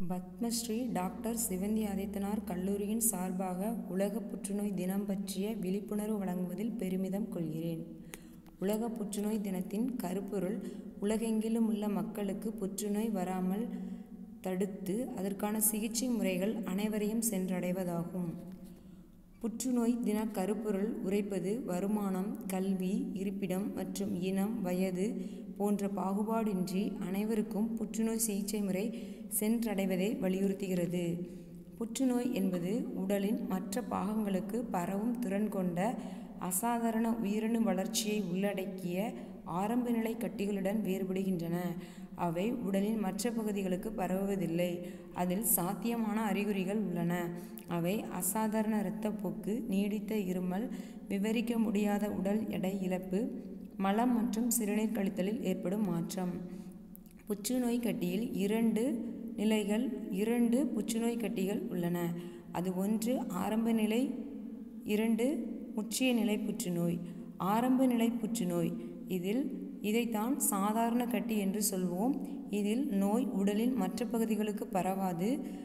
Padmashri doctor சிவந்தி ஆதித்தனார் கல்லூரியின் சார்பாக உலக புற்றுநோய் தினம் பற்றிய விழிப்புணர்வு வழங்குவதில் பெருமிதம் கொள்கிறேன் உலக புற்றுநோய் தினத்தின் கருப்பொருள் உலகெங்கிலும் உள்ள மக்களுக்கு புற்றுநோய் வராமல் தடுத்து அதற்கான சிகிச்சை முறைகள் அனைவரையும் சென்றடைவதாகும் புற்றுநோய் தின கருப்பொருள் உரைப்பது வருமானம் கல்வி இருப்பிடம் மற்றும் இனம் வயது போன்ற பாகுபாடின்றி அனைவருக்கும் புற்றுநோய் சிகிச்சை முறை சென்றடைவதை வலியுறுத்துகிறது புற்றுநோய் என்பது உடலின் மற்ற பாகங்களுக்கு பரவும் திறன் கொண்ட அசாதாரண உயிரணு வளர்ச்சியை உள்ளடக்கிய ஆரம்ப நிலை கட்டிகளுடன் வேறுபடுகின்றன அவை உடலின் மற்ற பகுதிகளுக்கு பரவுவதில்லை அதில் சாத்தியமான அறிகுறிகள் உள்ளன அவை அசாதாரண இரத்தப்போக்கு நீடித்த இருமல் விவரிக்க முடியாத உடல் எடை இழப்பு மலம் மற்றும் சிறுநீர் கழித்தலில் ஏற்படும் மாற்றம் புற்றுநோய் கட்டியில் இரண்டு நிலைகள் இரண்டு புற்றுநோய் கட்டிகள் உள்ளன அது ஒன்று ஆரம்ப நிலை இரண்டு முற்றிய நிலை புற்றுநோய் ஆரம்ப நிலை புற்றுநோய் இதில் இதைத்தான் சாதாரண கட்டி என்று சொல்வோம் இதில் நோய் உடலின் மற்ற பகுதிகளுக்கு பரவாது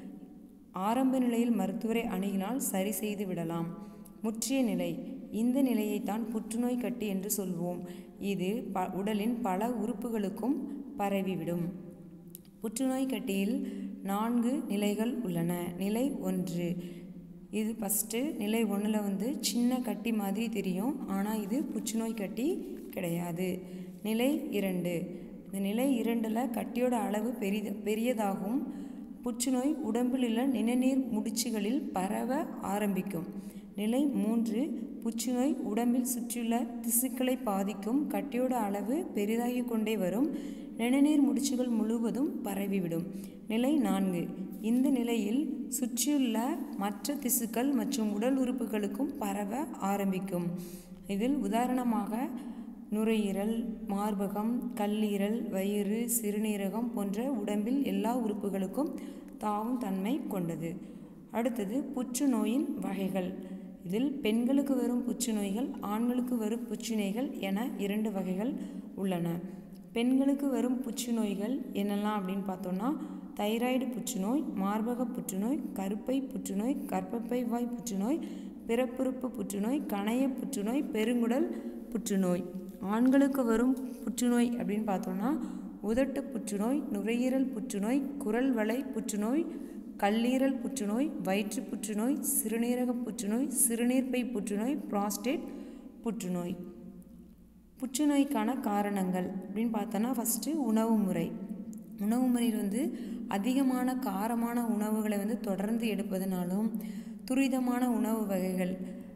ஆரம்ப நிலையில் மருத்துவரை அணுகினால் சரி செய்து விடலாம் முற்றிய நிலை இந்த நிலையைத்தான் புற்றுநோய் கட்டி என்று சொல்வோம் இது ப உடலின் பல உறுப்புகளுக்கும் பரவிவிடும் புற்றுநோய் கட்டியில் நான்கு நிலைகள் உள்ளன நிலை ஒன்று இது ஃபஸ்ட்டு நிலை ஒன்றில் வந்து சின்ன கட்டி மாதிரி தெரியும் ஆனால் இது புற்றுநோய் கட்டி கிடையாது நிலை இரண்டு இந்த நிலை இரண்டில் கட்டியோட அளவு பெரித பெரியதாகும் புற்றுநோய் உடம்பில் உள்ள நிணநீர் முடிச்சுகளில் பரவ ஆரம்பிக்கும் நிலை மூன்று புற்றுநோய் உடம்பில் சுற்றியுள்ள திசுக்களை பாதிக்கும் கட்டியோட அளவு பெரிதாகி கொண்டே வரும் நிணநீர் முடிச்சுகள் முழுவதும் பரவிவிடும் நிலை நான்கு இந்த நிலையில் சுற்றியுள்ள மற்ற திசுக்கள் மற்றும் உடல் உறுப்புகளுக்கும் பரவ ஆரம்பிக்கும் இதில் உதாரணமாக நுரையீரல் மார்பகம் கல்லீரல் வயிறு சிறுநீரகம் போன்ற உடம்பில் எல்லா உறுப்புகளுக்கும் தாவும் தன்மை கொண்டது அடுத்தது புற்றுநோயின் வகைகள் இதில் பெண்களுக்கு வரும் புற்றுநோய்கள் ஆண்களுக்கு வரும் புற்றுநோய்கள் என இரண்டு வகைகள் உள்ளன பெண்களுக்கு வரும் புற்றுநோய்கள் என்னெல்லாம் அப்படின்னு பார்த்தோன்னா தைராய்டு புற்றுநோய் மார்பக புற்றுநோய் கருப்பை புற்றுநோய் கர்ப்பப்பை வாய் புற்றுநோய் பிறப்புறுப்பு புற்றுநோய் கணைய புற்றுநோய் பெருங்குடல் புற்றுநோய் ஆண்களுக்கு வரும் புற்றுநோய் அப்படின்னு பார்த்தோன்னா உதட்டு புற்றுநோய் நுரையீரல் புற்றுநோய் குரல் வளை புற்றுநோய் கல்லீரல் புற்றுநோய் வயிற்று புற்றுநோய் சிறுநீரக புற்றுநோய் சிறுநீர்ப்பை புற்றுநோய் புராஸ்டேட் புற்றுநோய் புற்றுநோய்க்கான காரணங்கள் அப்படின்னு பார்த்தோன்னா ஃபஸ்ட்டு உணவு முறை உணவு முறையில் வந்து அதிகமான காரமான உணவுகளை வந்து தொடர்ந்து எடுப்பதனாலும் துரிதமான உணவு வகைகள்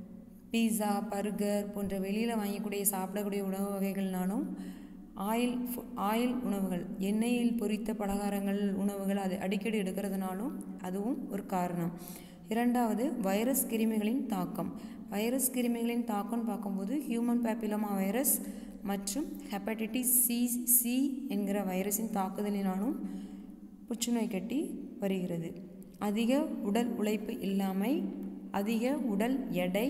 பீஸா பர்கர் போன்ற வெளியில் வாங்கக்கூடிய சாப்பிடக்கூடிய உணவு வகைகள்னாலும் ஆயில் ஆயில் உணவுகள் எண்ணெயில் பொரித்த பலகாரங்கள் உணவுகள் அது அடிக்கடி எடுக்கிறதுனாலும் அதுவும் ஒரு காரணம் இரண்டாவது வைரஸ் கிருமிகளின் தாக்கம் வைரஸ் கிருமிகளின் தாக்கம்னு பார்க்கும்போது ஹியூமன் பேப்பிலோமா வைரஸ் மற்றும் ஹெப்படைட்டிஸ் சி சி என்கிற வைரஸின் தாக்குதலினாலும் புற்றுநோய் கட்டி வருகிறது அதிக உடல் உழைப்பு இல்லாமை அதிக உடல் எடை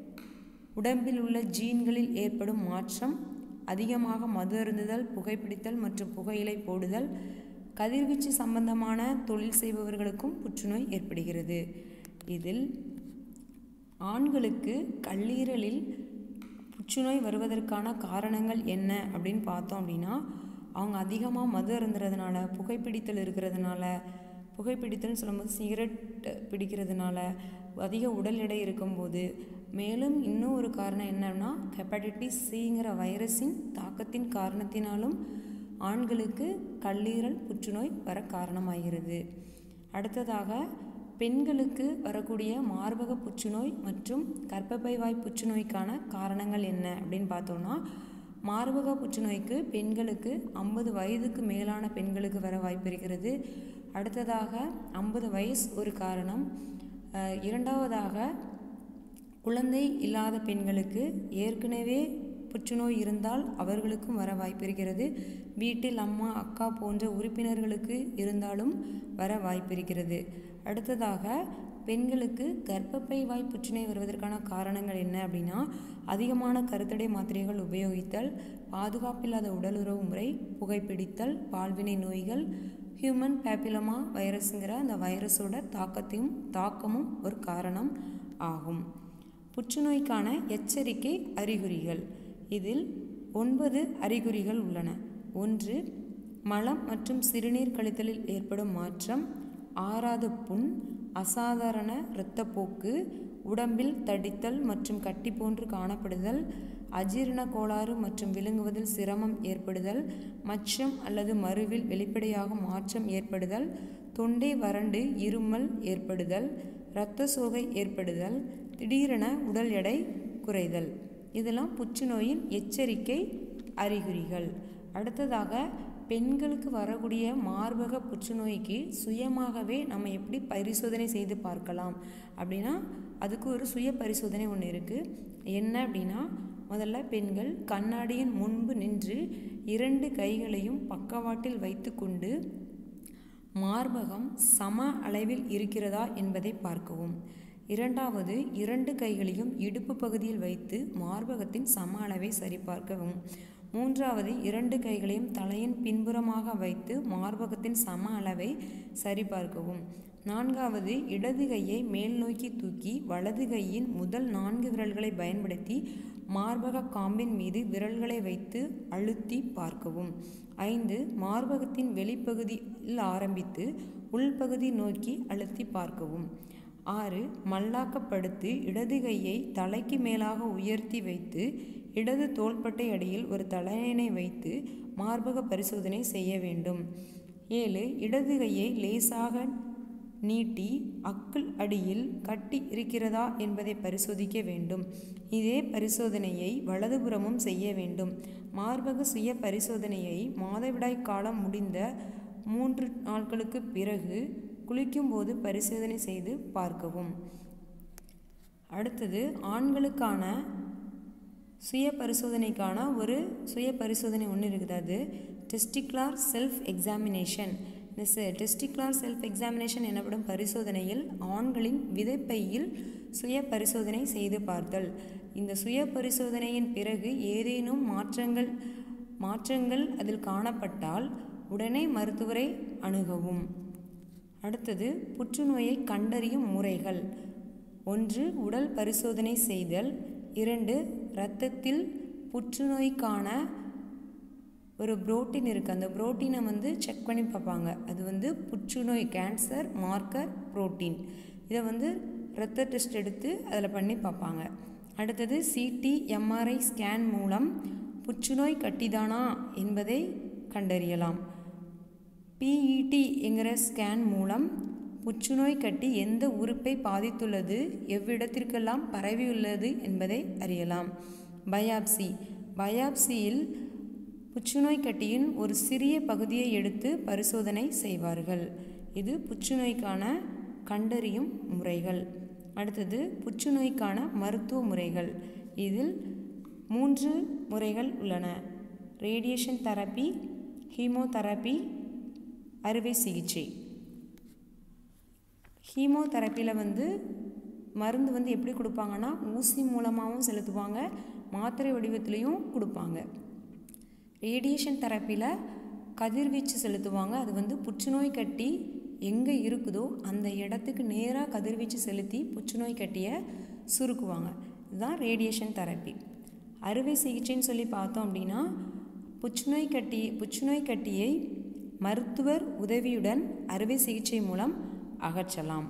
உடம்பில் உள்ள ஜீன்களில் ஏற்படும் மாற்றம் அதிகமாக மது அருந்துதல் புகைப்பிடித்தல் மற்றும் புகையிலை போடுதல் கதிர்வீச்சு சம்பந்தமான தொழில் செய்பவர்களுக்கும் புற்றுநோய் ஏற்படுகிறது இதில் ஆண்களுக்கு கல்லீரலில் புற்றுநோய் வருவதற்கான காரணங்கள் என்ன அப்படின்னு பார்த்தோம் அப்படின்னா அவங்க அதிகமாக மது அருந்துறதுனால புகைப்பிடித்தல் இருக்கிறதுனால புகைப்பிடித்தல்னு சொல்லும்போது சிகரெட் பிடிக்கிறதுனால அதிக உடல் எடை இருக்கும்போது மேலும் இன்னும் ஒரு காரணம் என்னன்னா ஹெப்படைட்டிஸ் சிங்கிற வைரஸின் தாக்கத்தின் காரணத்தினாலும் ஆண்களுக்கு கல்லீரல் புற்றுநோய் வர காரணமாகிறது அடுத்ததாக பெண்களுக்கு வரக்கூடிய மார்பக புற்றுநோய் மற்றும் கர்ப்பப்பை வாய் புற்றுநோய்க்கான காரணங்கள் என்ன அப்படின்னு பார்த்தோன்னா மார்பக புற்றுநோய்க்கு பெண்களுக்கு ஐம்பது வயதுக்கு மேலான பெண்களுக்கு வர வாய்ப்பு இருக்கிறது அடுத்ததாக ஐம்பது வயசு ஒரு காரணம் இரண்டாவதாக குழந்தை இல்லாத பெண்களுக்கு ஏற்கனவே புற்றுநோய் இருந்தால் அவர்களுக்கும் வர வாய்ப்பு இருக்கிறது வீட்டில் அம்மா அக்கா போன்ற உறுப்பினர்களுக்கு இருந்தாலும் வர வாய்ப்பு இருக்கிறது அடுத்ததாக பெண்களுக்கு கர்ப்பப்பை வாய் புற்றுநோய் வருவதற்கான காரணங்கள் என்ன அப்படின்னா அதிகமான கருத்தடை மாத்திரைகள் உபயோகித்தல் பாதுகாப்பில்லாத உடலுறவு முறை புகைப்பிடித்தல் பால்வினை நோய்கள் ஹியூமன் பேப்பிலோமா வைரஸுங்கிற அந்த வைரஸோட தாக்கத்தையும் தாக்கமும் ஒரு காரணம் ஆகும் புற்றுநோய்க்கான எச்சரிக்கை அறிகுறிகள் இதில் ஒன்பது அறிகுறிகள் உள்ளன ஒன்று மலம் மற்றும் சிறுநீர் கழித்தலில் ஏற்படும் மாற்றம் ஆறாத புண் அசாதாரண இரத்தப்போக்கு உடம்பில் தடித்தல் மற்றும் கட்டி போன்று காணப்படுதல் அஜீரண கோளாறு மற்றும் விழுங்குவதில் சிரமம் ஏற்படுதல் மச்சம் அல்லது மருவில் வெளிப்படையாக மாற்றம் ஏற்படுதல் தொண்டை வறண்டு இருமல் ஏற்படுதல் இரத்த சோகை ஏற்படுதல் திடீரென உடல் எடை குறைதல் இதெல்லாம் புற்றுநோயின் எச்சரிக்கை அறிகுறிகள் அடுத்ததாக பெண்களுக்கு வரக்கூடிய மார்பக புற்றுநோய்க்கு சுயமாகவே நம்ம எப்படி பரிசோதனை செய்து பார்க்கலாம் அப்படின்னா அதுக்கு ஒரு சுய பரிசோதனை ஒன்று இருக்குது என்ன அப்படின்னா முதல்ல பெண்கள் கண்ணாடியின் முன்பு நின்று இரண்டு கைகளையும் பக்கவாட்டில் வைத்துக்கொண்டு மார்பகம் சம அளவில் இருக்கிறதா என்பதை பார்க்கவும் இரண்டாவது இரண்டு கைகளையும் இடுப்பு பகுதியில் வைத்து மார்பகத்தின் சம அளவை சரிபார்க்கவும் மூன்றாவது இரண்டு கைகளையும் தலையின் பின்புறமாக வைத்து மார்பகத்தின் சம அளவை சரிபார்க்கவும் நான்காவது இடது கையை மேல் நோக்கி தூக்கி வலது கையின் முதல் நான்கு விரல்களை பயன்படுத்தி மார்பக காம்பின் மீது விரல்களை வைத்து அழுத்தி பார்க்கவும் ஐந்து மார்பகத்தின் வெளிப்பகுதியில் ஆரம்பித்து உள்பகுதி நோக்கி அழுத்தி பார்க்கவும் ஆறு மல்லாக்கப்படுத்து இடது கையை தலைக்கு மேலாக உயர்த்தி வைத்து இடது தோள்பட்டை அடியில் ஒரு தலையணை வைத்து மார்பக பரிசோதனை செய்ய வேண்டும் ஏழு இடது கையை லேசாக நீட்டி அக்குள் அடியில் கட்டி இருக்கிறதா என்பதை பரிசோதிக்க வேண்டும் இதே பரிசோதனையை வலதுபுறமும் செய்ய வேண்டும் மார்பக சுய பரிசோதனையை மாதவிடாய் காலம் முடிந்த மூன்று நாட்களுக்கு பிறகு குளிக்கும்போது பரிசோதனை செய்து பார்க்கவும் அடுத்தது ஆண்களுக்கான சுய பரிசோதனைக்கான ஒரு சுய பரிசோதனை ஒன்று இருக்குது அது டெஸ்டிகுலார் செல்ஃப் எக்ஸாமினேஷன் இந்த டெஸ்டிகுலார் செல்ஃப் எக்ஸாமினேஷன் எனப்படும் பரிசோதனையில் ஆண்களின் விதைப்பையில் சுய பரிசோதனை செய்து பார்த்தல் இந்த சுய பரிசோதனையின் பிறகு ஏதேனும் மாற்றங்கள் மாற்றங்கள் அதில் காணப்பட்டால் உடனே மருத்துவரை அணுகவும் அடுத்தது புற்றுநோயை கண்டறியும் முறைகள் ஒன்று உடல் பரிசோதனை செய்தல் இரண்டு இரத்தத்தில் புற்றுநோய்க்கான ஒரு புரோட்டீன் இருக்குது அந்த புரோட்டீனை வந்து செக் பண்ணி பார்ப்பாங்க அது வந்து புற்றுநோய் கேன்சர் மார்க்கர் புரோட்டீன் இதை வந்து இரத்த டெஸ்ட் எடுத்து அதில் பண்ணி பார்ப்பாங்க அடுத்தது சிடி எம்ஆர்ஐ ஸ்கேன் மூலம் புற்றுநோய் கட்டிதானா என்பதை கண்டறியலாம் பிஇடி என்கிற ஸ்கேன் மூலம் புற்றுநோய் கட்டி எந்த உறுப்பை பாதித்துள்ளது எவ்விடத்திற்கெல்லாம் பரவியுள்ளது என்பதை அறியலாம் பயாப்சி பயாப்சியில் புற்றுநோய் கட்டியின் ஒரு சிறிய பகுதியை எடுத்து பரிசோதனை செய்வார்கள் இது புற்றுநோய்க்கான கண்டறியும் முறைகள் அடுத்தது புற்றுநோய்க்கான மருத்துவ முறைகள் இதில் மூன்று முறைகள் உள்ளன ரேடியேஷன் தெரப்பி ஹீமோதெரப்பி அறுவை சிகிச்சை ஹீமோதெரப்பியில் வந்து மருந்து வந்து எப்படி கொடுப்பாங்கன்னா ஊசி மூலமாகவும் செலுத்துவாங்க மாத்திரை வடிவத்துலேயும் கொடுப்பாங்க ரேடியேஷன் தெரப்பியில் கதிர்வீச்சு செலுத்துவாங்க அது வந்து புற்றுநோய் கட்டி எங்கே இருக்குதோ அந்த இடத்துக்கு நேராக கதிர்வீச்சு செலுத்தி புற்றுநோய் கட்டியை சுருக்குவாங்க இதுதான் ரேடியேஷன் தெரப்பி அறுவை சிகிச்சைன்னு சொல்லி பார்த்தோம் அப்படின்னா புற்றுநோய் கட்டி புற்றுநோய் கட்டியை மருத்துவர் உதவியுடன் அறுவை சிகிச்சை மூலம் அகற்றலாம்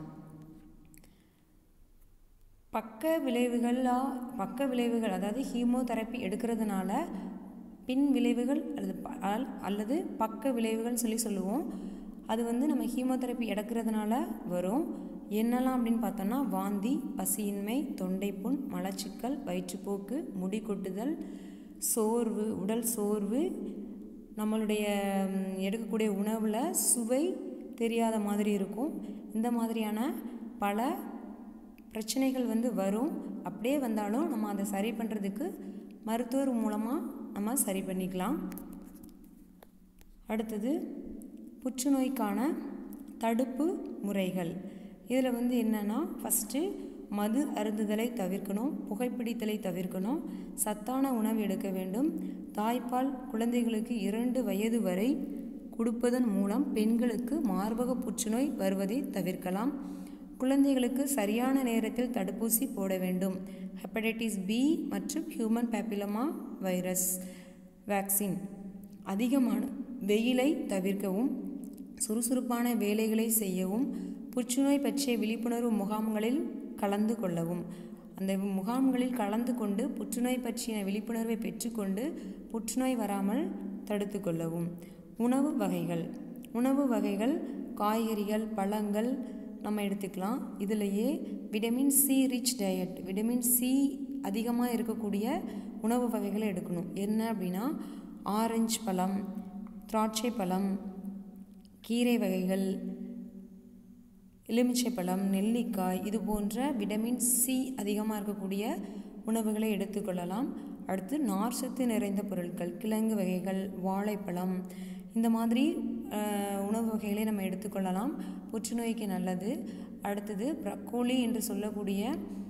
பக்க விளைவுகளா பக்க விளைவுகள் அதாவது ஹீமோதெரப்பி எடுக்கிறதுனால பின் விளைவுகள் அல்லது ப- அல்- அல்லது பக்க விளைவுகள்னு சொல்லி சொல்லுவோம் அது வந்து நம்ம ஹீமோதெரப்பி எடுக்கிறதுனால வரும் என்னெல்லாம் அப்படின்னு பார்த்தோம்னா வாந்தி பசியின்மை தொண்டைப்புண் மலச்சிக்கல் வயிற்றுப்போக்கு முடி கொட்டுதல் சோர்வு உடல் சோர்வு நம்மளுடைய ம், எடுக்கக்கூடிய உணவில் சுவை தெரியாத மாதிரி இருக்கும் இந்த மாதிரியான பல பிரச்சனைகள் வந்து வரும் அப்படியே வந்தாலும் நம்ம அதை சரி பண்ணுறதுக்கு மருத்துவர் மூலமாக நம்ம சரி பண்ணிக்கலாம் அடுத்தது புற்றுநோய்க்கான தடுப்பு முறைகள் இதில் வந்து என்னென்னா ஃபஸ்ட்டு மது அருந்துதலை தவிர்க்கணும் புகைப்பிடித்தலை தவிர்க்கணும் சத்தான உணவு எடுக்க வேண்டும் தாய்ப்பால் குழந்தைகளுக்கு இரண்டு வயது வரை கொடுப்பதன் மூலம் பெண்களுக்கு மார்பக புற்றுநோய் வருவதை தவிர்க்கலாம் குழந்தைகளுக்கு சரியான நேரத்தில் தடுப்பூசி போட வேண்டும் ஹெப்படைட்டிஸ் பி மற்றும் ஹியூமன் பேப்பிலமா வைரஸ் வேக்சின் அதிகமான வெயிலை தவிர்க்கவும் சுறுசுறுப்பான வேலைகளை செய்யவும் புற்றுநோய் பற்றிய விழிப்புணர்வு முகாம்களில் கலந்து கொள்ளவும் அந்த முகாம்களில் கலந்து கொண்டு புற்றுநோய் பற்றிய விழிப்புணர்வை பெற்றுக்கொண்டு புற்றுநோய் வராமல் தடுத்து கொள்ளவும் உணவு வகைகள் உணவு வகைகள் காய்கறிகள் பழங்கள் நம்ம எடுத்துக்கலாம் இதிலேயே vitamin C rich diet vitamin C அதிகமாக இருக்கக்கூடிய உணவு வகைகளை எடுக்கணும் என்ன அப்படின்னா ஆரஞ்சு பழம் திராட்சை பழம் கீரை வகைகள் எலுமிச்சை பழம் நெல்லிக்காய் இது போன்ற விட்டமின் சி அதிகமாக இருக்கக்கூடிய உணவுகளை எடுத்துக்கொள்ளலாம் அடுத்து நார்ச்சத்து நிறைந்த பொருட்கள் கிழங்கு வகைகள் வாழைப்பழம் இந்த மாதிரி உணவு வகைகளை நம்ம எடுத்துக்கொள்ளலாம் புற்றுநோய்க்கு நல்லது அடுத்தது ப்ரக்கோலி என்று சொல்லக்கூடிய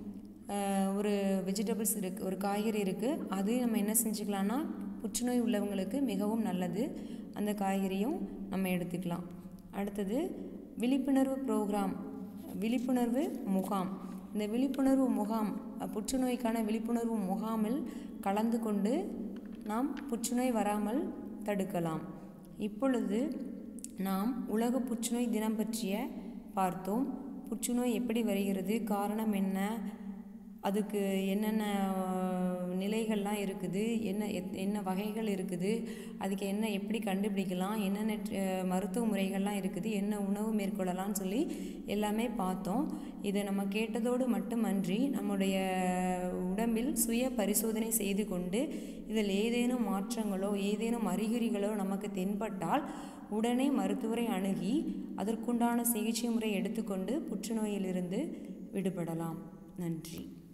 ஒரு வெஜிடபிள்ஸ் இருக்குது ஒரு காய்கறி இருக்குது அது நம்ம என்ன செஞ்சுக்கலாம்னா புற்றுநோய் உள்ளவங்களுக்கு மிகவும் நல்லது அந்த காய்கறியும் நம்ம எடுத்துக்கலாம் அடுத்தது விழிப்புணர்வு ப்ரோக்ராம் விழிப்புணர்வு முகாம் இந்த விழிப்புணர்வு முகாம் புற்றுநோய்க்கான விழிப்புணர்வு முகாமில் கலந்து கொண்டு நாம் புற்றுநோய் வராமல் தடுக்கலாம் இப்பொழுது நாம் உலக புற்றுநோய் தினம் பற்றிய பார்த்தோம் புற்றுநோய் எப்படி வருகிறது காரணம் என்ன அதுக்கு என்னென்ன நிலைகள்லாம் இருக்குது என்ன என்ன வகைகள் இருக்குது அதுக்கு என்ன எப்படி கண்டுபிடிக்கலாம் என்னென்ன மருத்துவ முறைகள்லாம் இருக்குது என்ன உணவு மேற்கொள்ளலாம்னு சொல்லி எல்லாமே பார்த்தோம் இதை நம்ம கேட்டதோடு மட்டுமன்றி நம்முடைய உடம்பில் சுய பரிசோதனை செய்து கொண்டு இதில் ஏதேனும் மாற்றங்களோ ஏதேனும் அறிகுறிகளோ நமக்கு தென்பட்டால் உடனே மருத்துவரை அணுகி அதற்குண்டான சிகிச்சை முறை எடுத்துக்கொண்டு புற்றுநோயிலிருந்து விடுபடலாம் நன்றி